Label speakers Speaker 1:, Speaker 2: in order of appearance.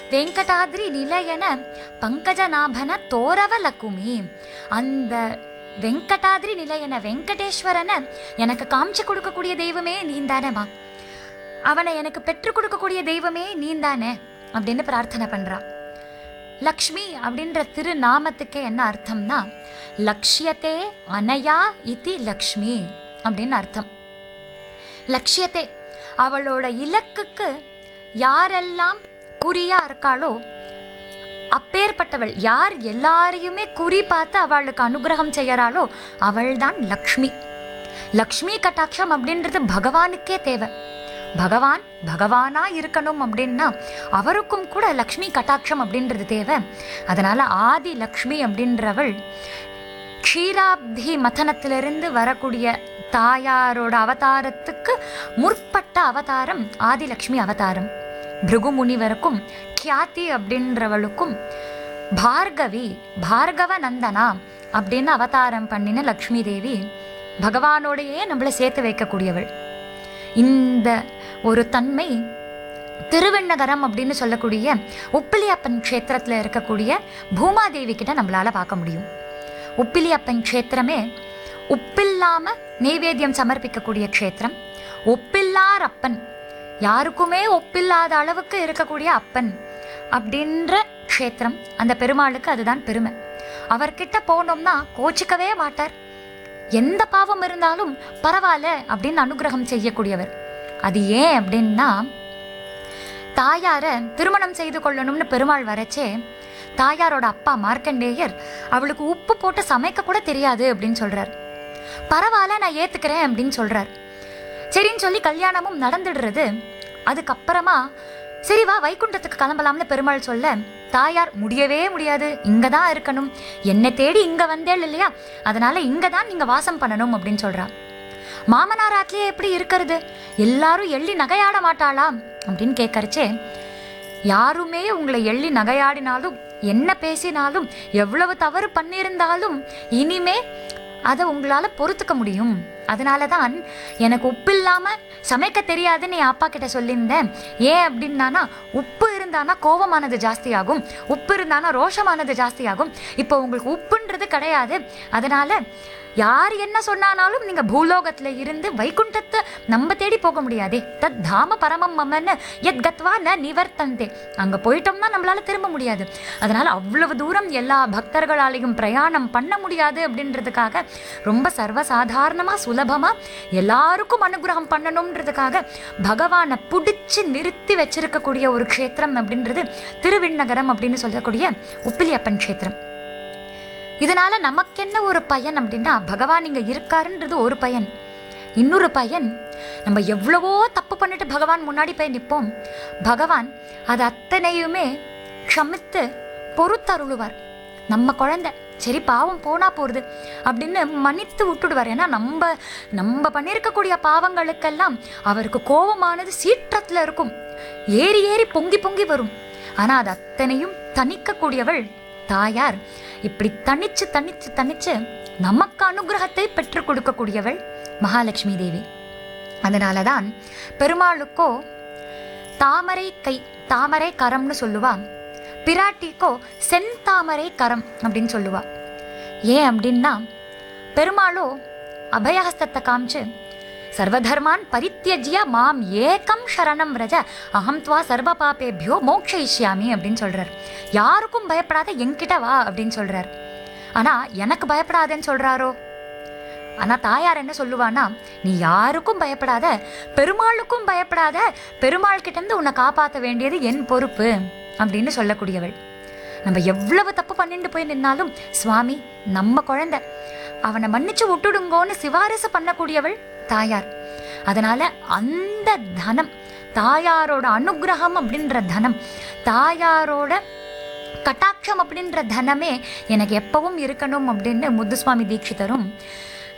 Speaker 1: வெங்கடாத்ரி நிலையன பங்கஜநாபன தோரவ லக்குமி அந்த வெங்கடாத்ரி நிலையன வெங்கடேஸ்வரனை எனக்கு காமிச்சு கொடுக்கக்கூடிய தெய்வமே நீந்தானேமா அவனை எனக்கு பெற்றுக் கொடுக்கக்கூடிய தெய்வமே நீந்தானே அப்படின்னு பிரார்த்தனை பண்றா லக்ஷ்மி அப்படின்ற திருநாமத்துக்கே என்ன அர்த்தம்னா லக்ஷ்யத்தே அனயா இதி லக்ஷ்மி அப்படின்னு அர்த்தம் லட்சியத்தை அவளோட இலக்குக்கு யாரெல்லாம் குறியா இருக்காளோ அப்பேற்பட்டவள் யார் எல்லாரையுமே குறி பார்த்து அவளுக்கு அனுகிரகம் செய்யறாளோ அவள்தான் லக்ஷ்மி லக்ஷ்மி கட்டாட்சம் அப்படின்றது பகவானுக்கே தேவை பகவான் பகவானா இருக்கணும் அப்படின்னா அவருக்கும் கூட லக்ஷ்மி கட்டாட்சம் அப்படின்றது தேவை அதனால ஆதி லக்ஷ்மி அப்படின்றவள் க்ஷீராப்தி மதனத்திலிருந்து வரக்கூடிய தாயாரோட அவதாரத்துக்கு முற்பட்ட அவதாரம் ஆதிலக்ஷ்மி அவதாரம் பிருகு முனிவருக்கும் கியாதி அப்படின்றவளுக்கும் பார்கவி பார்கவ நந்தனா அப்படின்னு அவதாரம் பண்ணின லக்ஷ்மி தேவி பகவானோடையே நம்மளை சேர்த்து வைக்கக்கூடியவள் இந்த ஒரு தன்மை திருவெண்ணகரம் அப்படின்னு சொல்லக்கூடிய உப்பிலியப்பன் க்ஷேத்திரத்தில் இருக்கக்கூடிய பூமாதேவி கிட்ட நம்மளால பார்க்க முடியும் உப்பிலியப்பன் க்ஷேத்திரமே உப்பில்லாம நெய்வேத்தியம் சமர்ப்பிக்கக்கூடிய க்ஷேத்திரம் ஒப்பில்லார் அப்பன் யாருக்குமே ஒப்பில்லாத அளவுக்கு இருக்கக்கூடிய அப்பன் அப்படின்ற க்ஷேத்திரம் அந்த பெருமாளுக்கு அதுதான் பெருமை அவர்கிட்ட போனோம்னா கோச்சிக்கவே மாட்டார் எந்த பாவம் இருந்தாலும் பரவாயில்ல அப்படின்னு அனுகிரகம் செய்யக்கூடியவர் அது ஏன் அப்படின்னா தாயார திருமணம் செய்து கொள்ளணும்னு பெருமாள் வரச்சே தாயாரோட அப்பா மார்க்கண்டேயர் அவளுக்கு உப்பு போட்டு சமைக்க கூட தெரியாது அப்படின்னு சொல்றார் பரவாயில்ல நான் ஏத்துக்கிறேன் அப்படின்னு சொல்றார் சரின்னு சொல்லி கல்யாணமும் நடந்துடுறது அதுக்கப்புறமா சரி வா வைகுண்டத்துக்கு கிளம்பலாம்னு பெருமாள் சொல்ல தாயார் முடியவே முடியாது இங்க தான் இருக்கணும் என்னை தேடி இங்க வந்தேள் இல்லையா அதனால இங்க தான் நீங்க வாசம் பண்ணணும் அப்படின்னு சொல்றா மாமனார் ஆத்துலயே எப்படி இருக்கிறது எல்லாரும் எள்ளி நகையாட மாட்டாளா அப்படின்னு கேட்கறச்சே யாருமே உங்களை எள்ளி நகையாடினாலும் என்ன பேசினாலும் எவ்வளவு தவறு பண்ணியிருந்தாலும் இனிமே அதை உங்களால பொறுத்துக்க முடியும் அதனால தான் எனக்கு உப்பு இல்லாம சமைக்க தெரியாதுன்னு என் அப்பா கிட்ட சொல்லியிருந்தேன் ஏன் அப்படின்னானா உப்பு இருந்தானா கோபமானது ஜாஸ்தியாகும் உப்பு இருந்தானா ரோஷமானது ஜாஸ்தியாகும் இப்போ உங்களுக்கு உப்புன்றது கிடையாது அதனால யார் என்ன சொன்னானாலும் நீங்க பூலோகத்துல இருந்து வைகுண்டத்தை நம்ம தேடி போக முடியாதே தத் தாம பரமம் மமன்னு எத் கத்வா ந நிவர்த்தந்தே அங்க போயிட்டோம்னா நம்மளால திரும்ப முடியாது அதனால அவ்வளவு தூரம் எல்லா பக்தர்களாலையும் பிரயாணம் பண்ண முடியாது அப்படின்றதுக்காக ரொம்ப சர்வசாதாரணமா சுலபமா எல்லாருக்கும் அனுகிரகம் பண்ணணும்ன்றதுக்காக பகவானை பிடிச்சு நிறுத்தி வச்சிருக்கக்கூடிய ஒரு க்ஷேத்திரம் அப்படின்றது திருவிண்ணகரம் அப்படின்னு சொல்லக்கூடிய உப்பிலியப்பன் க்ஷேத்திரம் இதனால நமக்கு என்ன ஒரு பயன் அப்படின்னா பகவான் இங்க இருக்காருன்றது ஒரு பயன் இன்னொரு பயன் நம்ம எவ்வளவோ தப்பு பண்ணிட்டு பகவான் முன்னாடி போய் நிற்போம் பகவான் அது அத்தனையுமே க்ஷமித்து பொறுத்தருளுவார் நம்ம குழந்தை சரி பாவம் போனா போறது அப்படின்னு மன்னித்து விட்டுடுவார் ஏன்னா நம்ம நம்ம பண்ணியிருக்கக்கூடிய பாவங்களுக்கெல்லாம் அவருக்கு கோபமானது சீற்றத்துல இருக்கும் ஏறி ஏறி பொங்கி பொங்கி வரும் ஆனா அது அத்தனையும் தணிக்கக்கூடியவள் தாயார் இப்படி தனிச்சு தனிச்சு தனிச்சு நமக்கு அனுகிரகத்தை பெற்றுக் கொடுக்கக்கூடியவள் மகாலட்சுமி தேவி அதனாலதான் பெருமாளுக்கோ தாமரை கை தாமரை கரம்னு சொல்லுவா பிராட்டிக்கோ செந்தாமரை கரம் அப்படின்னு சொல்லுவா ஏன் அப்படின்னா பெருமாளோ அபயஹஸ்தத்தை காமிச்சு சர்வதர்மான் பரித்தியஜ்ய மாம் ஏகம் சரணம் ரஜ அகம் துவா சர்வ பாபேபியோ மோக்ஷயிஷ்யாமி அப்படின்னு சொல்றார் யாருக்கும் பயப்படாத என்கிட்ட வா அப்படின்னு சொல்றார் ஆனா எனக்கு பயப்படாதேன்னு சொல்றாரோ ஆனா தாயார் என்ன சொல்லுவானா நீ யாருக்கும் பயப்படாத பெருமாளுக்கும் பயப்படாத பெருமாள் கிட்ட இருந்து உன்னை காப்பாற்ற வேண்டியது என் பொறுப்பு அப்படின்னு சொல்லக்கூடியவள் நம்ம எவ்வளவு தப்பு பண்ணிட்டு போய் நின்னாலும் சுவாமி நம்ம குழந்தை அவனை மன்னிச்சு விட்டுடுங்கோன்னு சிபாரிசு பண்ணக்கூடியவள் தாயார் அதனால அந்த தனம் தாயாரோட அனுகிரகம் அப்படின்ற தனம் தாயாரோட கட்டாட்சம் அப்படின்ற தனமே எனக்கு எப்பவும் இருக்கணும் அப்படின்னு முத்துசுவாமி தீட்சிதரும்